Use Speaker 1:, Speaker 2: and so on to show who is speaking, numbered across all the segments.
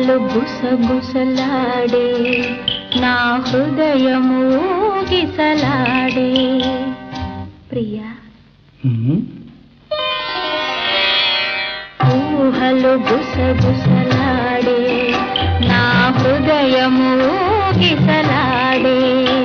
Speaker 1: ఊహలు గుసగుసలాడే నా హృదయము గిసలాడే ప్రియా ఊహలు గుసగుసలాడే నా హృదయము గిసలాడే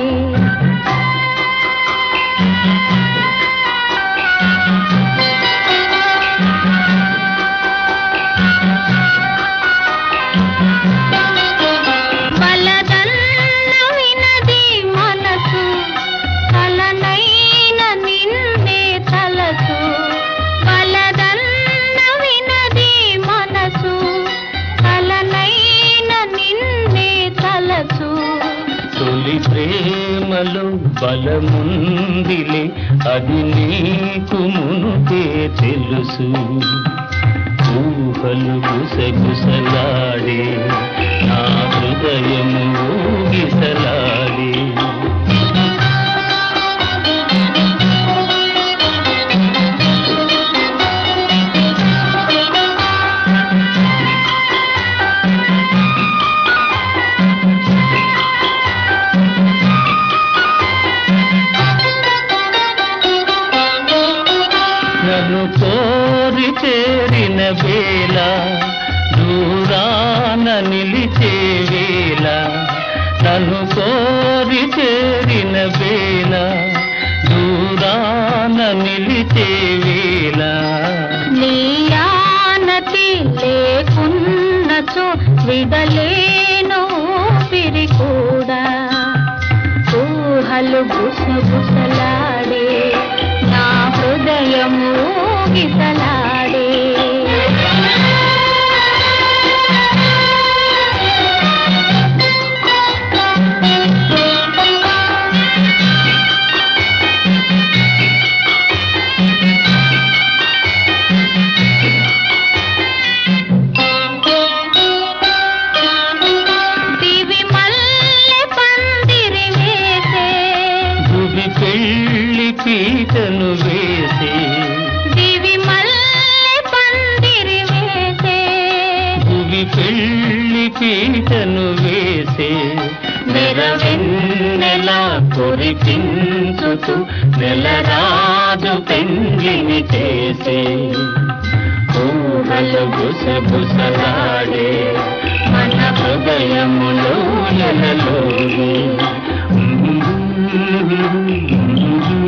Speaker 1: బలదన్న వినది మనసు కలనైన నిన్నే తలసు బలదన్న వినది మనసు కలనైన నిన్నే తలసు
Speaker 2: తొలి ప్రేమలో బలముందిలే అది నీకు మునుపే తెలుసు ఊహలు గుసగుసలాడే నా హృదయము ఊగిసలాడే నన్ను కోరి చేరిన వేళ దూరాన నిలిచే వేళ నన్ను కోరి చేరిన వేళ దూరాన నిలిచే వేళ
Speaker 1: నీయానతి లేకున్నచో విడలేను పిరి కూడా ఊహలు గుసగుసలాడే నా హృదయము గిసలాడే దివి మల్లె పందిరి వేసే
Speaker 2: భువి పెళ్ళి పీటను వేసి
Speaker 1: దివి మల్లె పందిరి వేసే
Speaker 2: భువి పెళ్ళి పీటను వేసే నెరవెన్నెలా కురిపించుతూ నెలరాజు పెండ్లిని చేసే ఊహలు గుసగుసలాడే మన హృదయములో ఎలలోనే